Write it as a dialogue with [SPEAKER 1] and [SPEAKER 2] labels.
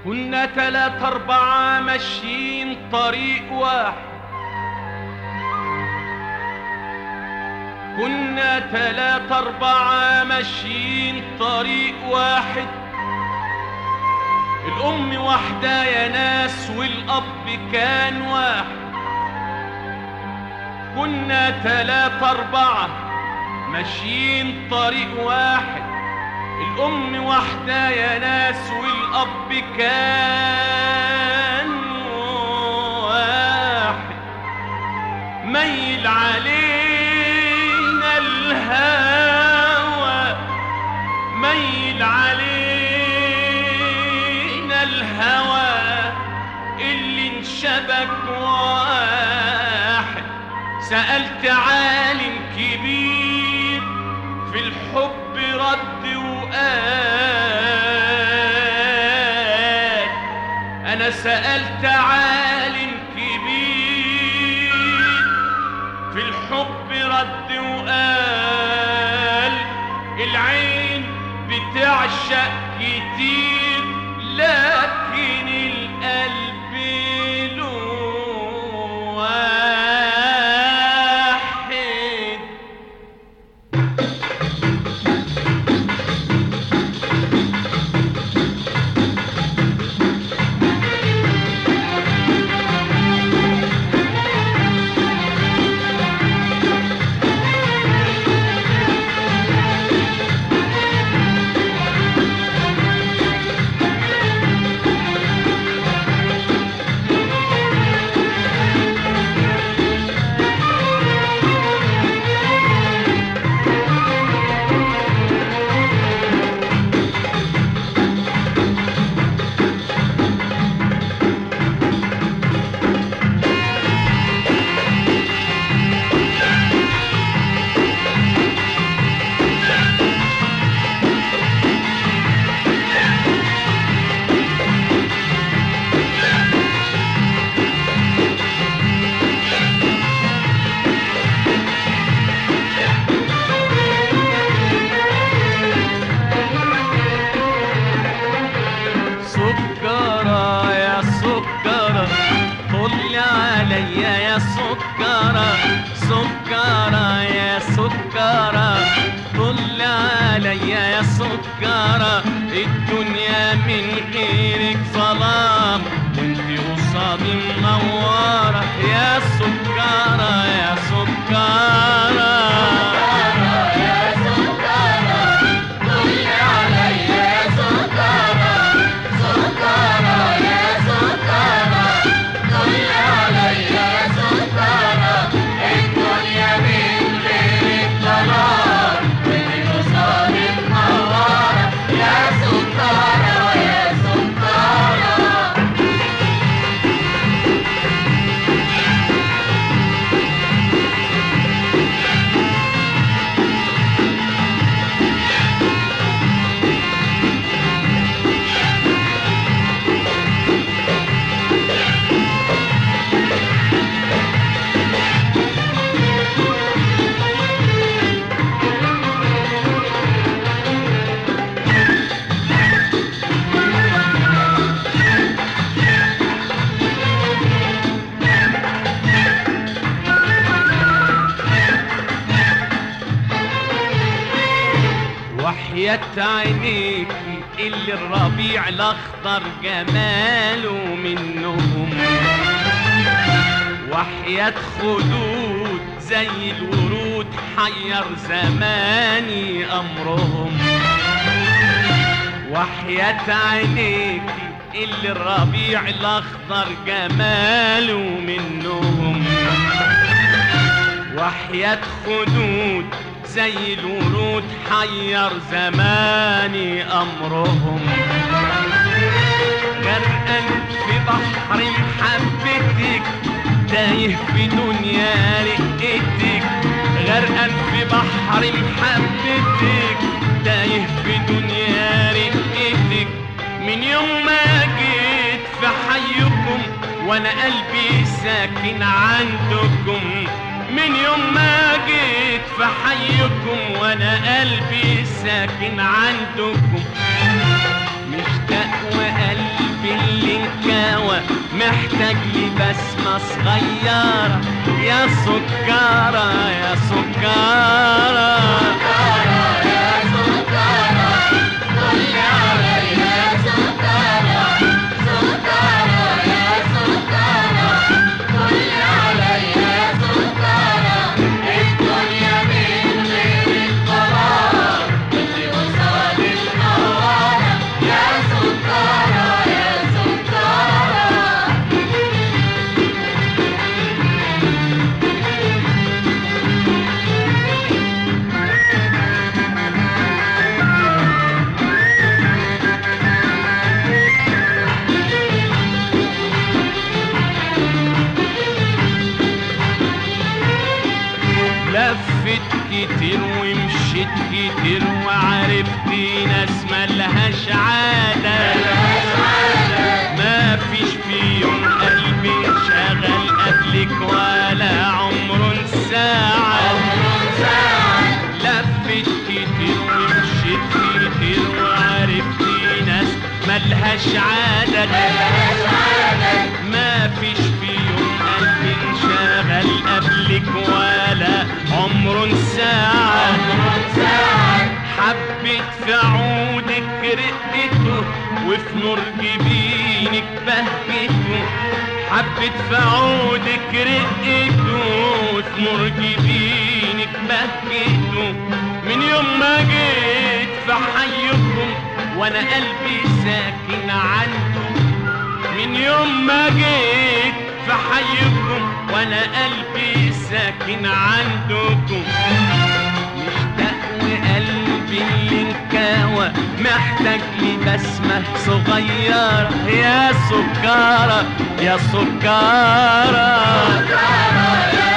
[SPEAKER 1] كنا تلاتة أربعة ماشيين طريق واحد كنا تلاتة أربعة ماشيين طريق واحد الأم واحدة يا ناس والأب كان واحد كنا تلاتة أربعة ماشيين طريق واحد الأم واحدة يا ناس والأب كان واحد ميل علينا الهوى ميل علينا الهوى اللي انشبك واحد سألت عالم كبير في الحب رد وقال أنا سألت عالم كبير في الحب رد وقال العين بتعشق كتير لكن القلب له واحد سكرة يا سكرة طل عليا يا سكرة سكرة يا سكرة طل عليا يا سكرة الدنيا من غيرك ظلام وانت قصادي منورة يا سكرة يا سكرة وحياة عينيكي اللي الربيع الاخضر جماله منهم وحياة خدود زي الورود حير زماني امرهم وحياة عينيكي اللي الربيع الاخضر جماله منهم وحياة خدود زي الورود حير زماني أمرهم غرقان في بحر محبتك تايه في دنيا رقتك غرقان في بحر محبتك تايه في دنيا رقتك من يوم ما جيت في حيكم وانا قلبي ساكن عندكم من يوم ما جيت في حيكم وانا قلبي ساكن عندكم مشتاق وقلبي قلبي اللي انكوى محتاج لي بسمة صغيرة يا سكارة يا سكارة لفت كتير ومشيت كتير وعرفت ناس ملهاش عادة ما فيش فيهم قلبي شغل قبلك ولا عمر ساعة لفت كتير ومشيت كتير وعرفت ناس ملهاش عدد ما فيش فيهم قلب انشغل قبلك ولا عمر ساعة حبت في عودك رقته وفي نور جبينك بهجته حبت في عودك رقته وفي نور جبينك بهجته من يوم ما جيت في حيكم وانا قلبي ساكن عنده من يوم ما جيت في حيكم وانا قلبي ساكن عندكم مشتاق وقلبي اللي انكوى محتاج لي بسمة صغيرة يا سكارة يا سكارة